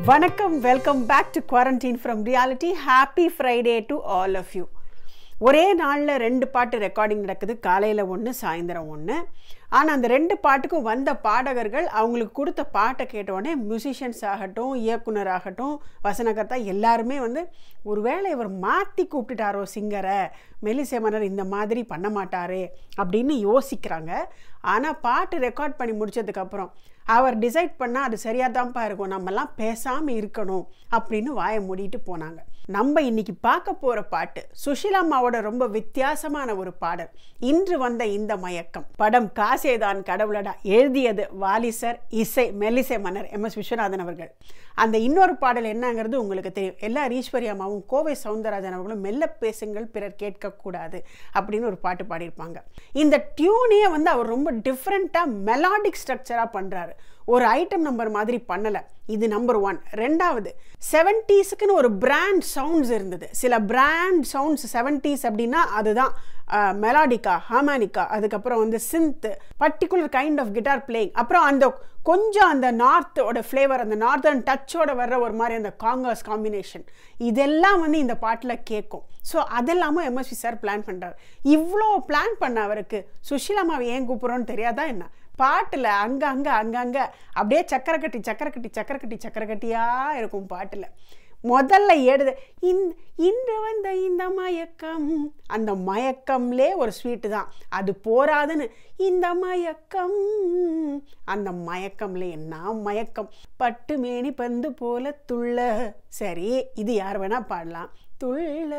வணக்கம் welcome back to quarantine from reality happy Friday to all of you ஒரே நாளில் ரெண்டு பாட்டு ரெக்கார்டிங் நடக்குது காலையில் ஒன்று சாயந்தரம் ஒன்று ஆனால் அந்த ரெண்டு பாட்டுக்கும் வந்த பாடகர்கள் அவங்களுக்கு கொடுத்த பாட்டை கேட்டோடனே மியூசிஷியன்ஸ் ஆகட்டும் இயக்குனர் ஆகட்டும் வசனகர்த்தா எல்லாருமே வந்து ஒருவேளை இவர் மாற்றி கூப்பிட்டுட்டாரோ சிங்கரை மெலிசேமனர் இந்த மாதிரி பண்ண மாட்டாரே அப்படின்னு யோசிக்கிறாங்க ஆனால் பாட்டு ரெக்கார்ட் பண்ணி முடிச்சதுக்கப்புறம் அவர் டிசைட் பண்ணால் அது சரியாக தான்ப்பா இருக்கும் நம்மலாம் பேசாமல் இருக்கணும் அப்படின்னு வாயை மூடிட்டு போனாங்க நம்ம இன்னைக்கு பார்க்க போகிற பாட்டு சுஷிலாம்மாவோட ரொம்ப வித்தியாசமான ஒரு பாடல் இன்று வந்த இந்த மயக்கம் படம் காசேதான் கடவுளடா எழுதியது வாலிசர் இசை மெல்லிசை மன்னர் எம் எஸ் விஸ்வநாதன் அவர்கள் அந்த இன்னொரு பாடல் என்னங்கிறது உங்களுக்கு தெரியும் எல்லா ஈஸ்வரி அம்மாவும் கோவை சவுந்தரராஜன் அவர்களும் மெல்ல பேசுங்கள் பிறர் கேட்கக்கூடாது அப்படின்னு ஒரு பாட்டு பாடியிருப்பாங்க இந்த டியூனே வந்து அவர் ரொம்ப டிஃப்ரெண்ட்டாக மெலாடிக் ஸ்ட்ரக்சராக பண்ணுறாரு ஒரு ஐட்டம் நம்பர் மாதிரி பண்ணலை இது நம்பர் ஒன் ரெண்டாவது செவன்டீஸுக்குன்னு ஒரு பிராண்ட் சவுண்ட்ஸ் இருந்தது சில பிராண்ட் சவுண்ட்ஸ் செவன்டீஸ் அப்படின்னா அதுதான் மெலாடிக்கா ஹாமானிக்கா அதுக்கப்புறம் வந்து synth particular kind of guitar playing அப்புறம் அந்த கொஞ்சம் அந்த நார்த்தோட ஃப்ளேவர் அந்த நார்த்தர்ன் டச்சோட வர்ற ஒரு மாதிரி அந்த காங்கர்ஸ் காம்பினேஷன் இதெல்லாம் வந்து இந்த பாட்டில் கேட்கும் ஸோ அதெல்லாமும் எம்எஸ்வி சார் பிளான் பண்ணுறாரு இவ்வளோ பிளான் பண்ண அவருக்கு சுஷீலாமாவை ஏன் கூப்பிட்றோன்னு தெரியாதா என்ன பாட்டில் அங்கங்கே அங்கங்கே அப்படியே சக்கரை கட்டி சக்கரை கட்டி சக்கரை கட்டி சக்கரை கட்டியாக இருக்கும் பாட்டில் முதல்ல ஏடுது இந் இன்று வந்த இந்த மயக்கம் அந்த மயக்கம்லே ஒரு ஸ்வீட்டு தான் அது போராதுன்னு இந்த மயக்கம் அந்த மயக்கம்ல என்ன மயக்கம் பட்டு மேனி பந்து போல துள்ள சரி இது யார் வேணால் பாடலாம் துள்ள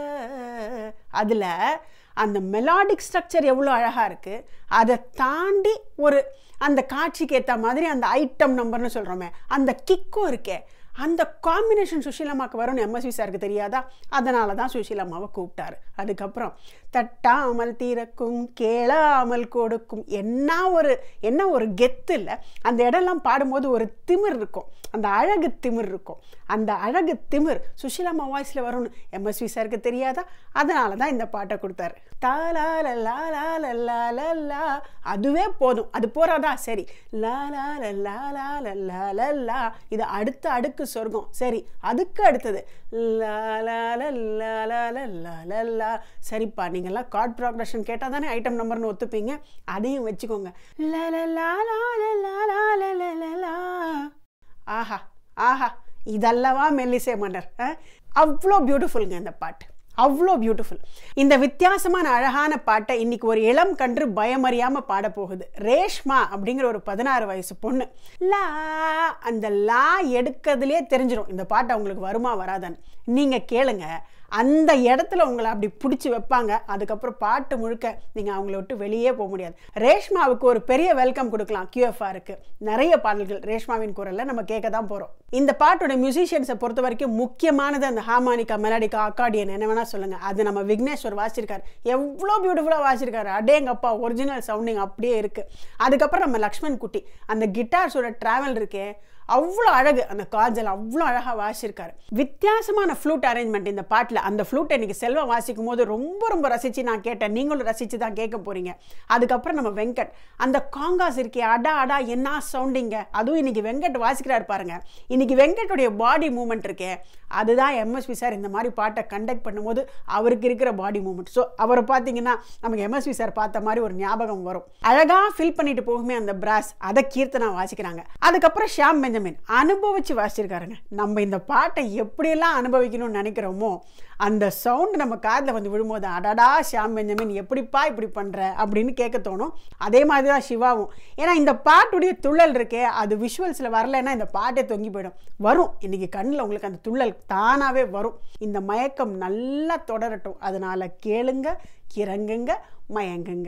அதில் அந்த மெலாடிக் ஸ்ட்ரக்சர் எவ்வளோ அழகாக இருக்குது அதை தாண்டி ஒரு அந்த காட்சிக்கு ஏற்ற மாதிரி அந்த ஐட்டம் நம்பர்னு சொல்கிறோமே அந்த கிக்கும் இருக்கே அந்த காம்பினேஷன் சுஷீலம்மாவுக்கு வரும்னு எம்எஸ்வி சாருக்கு தெரியாதா அதனால தான் சுஷீலம்மாவை கூப்பிட்டாரு அதுக்கப்புறம் தட்டாமல் தீரக்கும் கேளாமல் கொடுக்கும் என்ன ஒரு என்ன ஒரு கெத்து இல்லை அந்த இடம்லாம் பாடும்போது ஒரு திமிர் இருக்கும் அந்த அழகு திமிர் இருக்கும் அந்த அழகு திமிர் சுஷீலம்மா வாய்ஸில் வரும்னு எம்எஸ்வி சாருக்கு தெரியாதா அதனால தான் இந்த பாட்டை கொடுத்தாரு தாலா லா லா லா லா அதுவே போதும் அது போறாதா சரி லா லா லா லா லா லா லா இது அடுத்த அடுக்கு சொர்க்கம் சரி அதுக்கு அடுத்தது லா லா லா லா லா லா சரிப்பா நீங்கள்லாம் கார்ட் ப்ராக்ரஷன் கேட்டால் தானே ஐட்டம் நம்பர்னு ஒத்துப்பீங்க அதையும் வச்சுக்கோங்க லா லா லா லா லா லா லா லா லா ஆஹா ஆஹா இதல்லவா மெல்லிசே மன்னர் அவ்வளோ பியூட்டிஃபுல்ங்க இந்த பாட்டு அவ்வளோ பியூட்டிஃபுல் இந்த வித்தியாசமான அழகான பாட்டை இன்னைக்கு ஒரு இளம் கன்று பயமறியாமல் பாட போகுது ரேஷ்மா அப்படிங்கிற ஒரு பதினாறு வயசு பொண்ணு லா அந்த லா எடுக்கிறதுலே தெரிஞ்சிடும் இந்த பாட்டை அவங்களுக்கு வருமா வராதான்னு நீங்கள் கேளுங்க அந்த இடத்துல உங்களை அப்படி பிடிச்சி வைப்பாங்க அதுக்கப்புறம் பாட்டு முழுக்க நீங்கள் அவங்கள விட்டு வெளியே போக முடியாது ரேஷ்மாவுக்கு ஒரு பெரிய வெல்கம் கொடுக்கலாம் கியூஎஃப்ஆருக்கு நிறைய பாடல்கள் ரேஷ்மாவின் குரலில் நம்ம கேட்க தான் போகிறோம் இந்த பாட்டோட மியூசிஷியன்ஸை பொறுத்த வரைக்கும் முக்கியமானது அந்த ஹார்மானிக்கா மெலாடிக்கா அக்கார்டியன் என்ன வேணால் சொல்லுங்கள் அது நம்ம விக்னேஸ்வர் வாசிச்சிருக்காரு எவ்வளோ பியூட்டிஃபுல்லாக வாசிச்சிருக்காரு அடேங்கப்பா ஒரிஜினல் சவுண்டிங் அப்படியே இருக்குது அதுக்கப்புறம் நம்ம லக்ஷ்மண் குட்டி அந்த கிட்டார்ஸோட ட்ராவல் இருக்கே அவ்வளோ அழகு அந்த காஜல் அவ்வளோ அழகாக வாசிச்சிருக்காரு வித்தியாசமான ஃப்ளூட் அரேஞ்ச்மெண்ட் இந்த பாட்டில் அந்த ஃப்ளூட்டை இன்னைக்கு செல்வம் வாசிக்கும் போது ரொம்ப ரொம்ப ரசித்து நான் கேட்டேன் நீங்களும் ரசித்து தான் கேட்க போகிறீங்க அதுக்கப்புறம் நம்ம வெங்கட் அந்த காங்காஸ் இருக்கே அடா அடா என்ன சவுண்டிங்க அதுவும் இன்னைக்கு வெங்கட் வாசிக்கிறாரு பாருங்க இன்னைக்கு வெங்கட்டுடைய பாடி மூமெண்ட் இருக்கே அதுதான் எம்எஸ்வி சார் இந்த மாதிரி பாட்டை கண்டக்ட் பண்ணும்போது அவருக்கு இருக்கிற பாடி மூமெண்ட் ஸோ அவரை பார்த்தீங்கன்னா நமக்கு எம்எஸ்வி சார் பார்த்த மாதிரி ஒரு ஞாபகம் வரும் அழகாக ஃபில் பண்ணிட்டு போகுமே அந்த பிராஸ் அதை கீர்த்தனா வாசிக்கிறாங்க அதுக்கப்புறம் ஷாம் பெஞ்சமின் அனுபவிச்சு வாசிச்சிருக்காருங்க நம்ம இந்த பாட்டை எப்படியெல்லாம் அனுபவிக்கணும்னு நினைக்கிறோமோ அந்த சவுண்ட் நம்ம காதில் வந்து விழும்போது அடடா ஷாம் பெஞ்சமின் எப்படிப்பா இப்படி பண்ணுற அப்படின்னு கேட்க தோணும் அதே மாதிரி தான் சிவாவும் ஏன்னா இந்த பாட்டுடைய துள்ளல் இருக்கே அது விஷுவல்ஸில் வரலைன்னா இந்த பாட்டே தொங்கி போயிடும் வரும் இன்னைக்கு கண்ணில் உங்களுக்கு அந்த துள்ளல் தானாகவே வரும் இந்த மயக்கம் நல்லா தொடரட்டும் அதனால் கேளுங்க கிறங்குங்க மயங்குங்க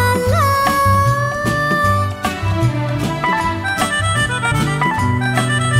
la la la la la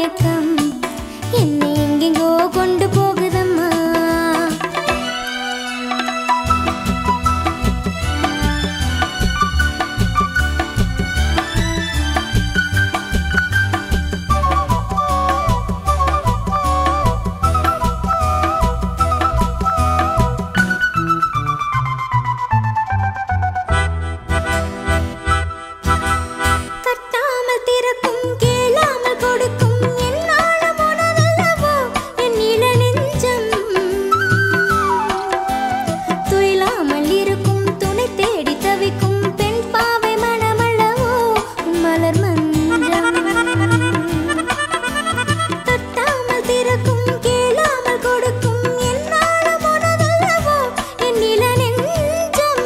மயக்கம் என்னை எங்கெங்கோ கொண்டு போகுதம்மா கட்டாமல் திறக்கும் கேளாமல் கொடுக்கும் என்னாலும் உனதல்லவோ என் இள நெஞ்சம் துயிலாமல் இருக்கும் துணை தேடி தவிக்கும் பெண் பாவை மனமளவோ மலர் மஞ்சம் தட்டாமல் திறக்கும் கேளாமல் கொடுக்கும் என்னாலும் உனதல்லவோ என் இள நெஞ்சம்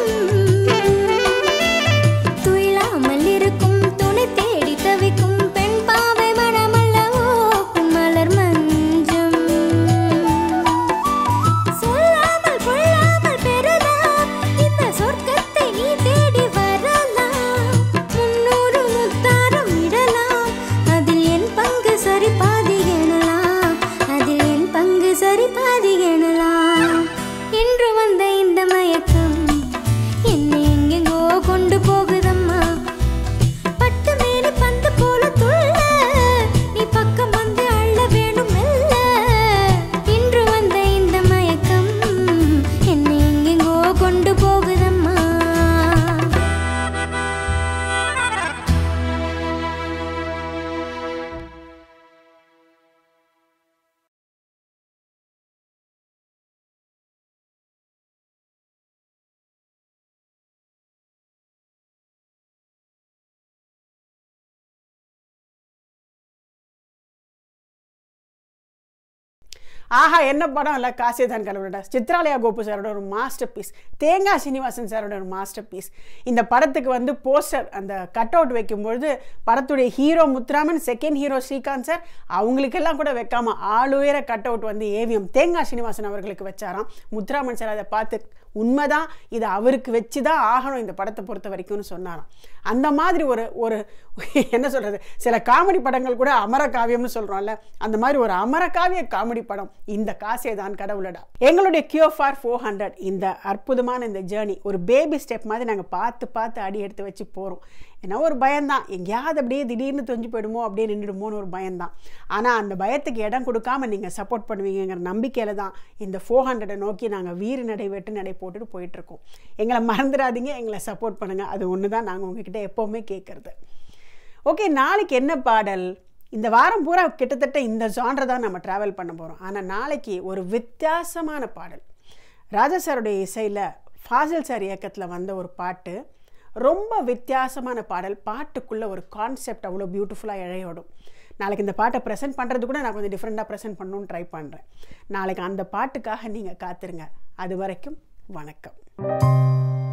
துயிலாமல் இருக்கும் துணை தேடி தவிக்கும் பெண் பாவை மனமல்லவோ மலர் மஞ்சம் சொல்லாமல் கொள்ளாமல் பெறலாம் இந்த சொர்க்கத்தை நீ தேடி வரலாம் முன்னூறு முத்தாரம் இடலாம் அதில் என் பங்கு சரி பாதி எண்ணலாம் அதில் என் பங்கு சரி பாதி எண்ணலாம் இன்று வந்த இந்த மயக்கம் என்னை எங்கெங்கோ கொண்டு போகுதம்மா பட்டு மேலே பந்து போல துள்ள நீ பக்கம் வந்து அள்ள வேணும் மெல்ல இன்று வந்த இந்த மயக்கம் என்னை எங்கெங்கோ கொண்டு போகுதம்மா ஆஹா என்ன படம் இல்லை காசிதான் கடவுளோட சித்ராலயா கோபு சாரோட ஒரு மாஸ்டர் பீஸ் தேங்காய் சீனிவாசன் சாரோட ஒரு மாஸ்டர் பீஸ் இந்த படத்துக்கு வந்து போஸ்டர் அந்த கட் அவுட் வைக்கும்பொழுது படத்துடைய hero Muthuraman second hero Srikanth sir அவங்களுக்கெல்லாம் கூட வைக்காம ஆளுயர கட் அவுட் வந்து ஏவிஎம் தேங்காய் சீனிவாசன் அவர்களுக்கு வச்சாராம் முத்துராமன் சார் அதை பார்த்து உண்மைதான் இது அவருக்கு வச்சு தான் ஆகணும் இந்த படத்தை பொறுத்த வரைக்கும்னு சொன்னாராம் அந்த மாதிரி ஒரு ஒரு என்ன சொல்கிறது சில காமெடி படங்கள் கூட அமரகாவியம்னு சொல்கிறோம்ல அந்த மாதிரி ஒரு அமரகாவிய காமெடி படம் இந்த காசே தான் கடவுளடா எங்களுடைய கியோ ஃபார் ஃபோர் ஹண்ட்ரட் இந்த அற்புதமான இந்த ஜேர்னி ஒரு பேபி ஸ்டெப் மாதிரி நாங்கள் பார்த்து பார்த்து அடி எடுத்து வச்சு போகிறோம் ஏன்னா ஒரு பயம்தான் எங்கேயாவது அப்படியே திடீர்னு தொஞ்சு போயிடுமோ அப்படியே நின்றுடுமோன்னு ஒரு பயம்தான் ஆனால் அந்த பயத்துக்கு இடம் கொடுக்காம நீங்கள் சப்போர்ட் பண்ணுவீங்கிற நம்பிக்கையில் தான் இந்த ஃபோர் ஹண்ட்ரடை நோக்கி நாங்கள் வீறு நடை வெட்டு நடை போட்டுட்டு போயிட்டுருக்கோம் எங்களை மறந்துடாதீங்க எங்களை சப்போர்ட் பண்ணுங்கள் அது ஒன்று தான் நாங்கள் உங்ககிட்ட எப்போவுமே கேட்குறது ஓகே நாளைக்கு என்ன பாடல் இந்த வாரம் பூரா கிட்டத்தட்ட இந்த ஜான்ரை தான் நம்ம ட்ராவல் பண்ண போகிறோம் ஆனால் நாளைக்கு ஒரு வித்தியாசமான பாடல் ராஜா சாருடைய இசையில் ஃபாசில் சார் இயக்கத்தில் வந்த ஒரு பாட்டு ரொம்ப வித்தியாசமான பாடல் பாட்டுக்குள்ளே ஒரு கான்செப்ட் அவ்வளோ பியூட்டிஃபுல்லாக இழையோடும் நாளைக்கு இந்த பாட்டை ப்ரெசென்ட் பண்ணுறது கூட நான் கொஞ்சம் டிஃப்ரெண்ட்டாக ப்ரெசென்ட் பண்ணணும்னு ட்ரை பண்ணுறேன் நாளைக்கு அந்த பாட்டுக்காக நீங்கள் காத்துருங்க அது வரைக்கும் வணக்கம்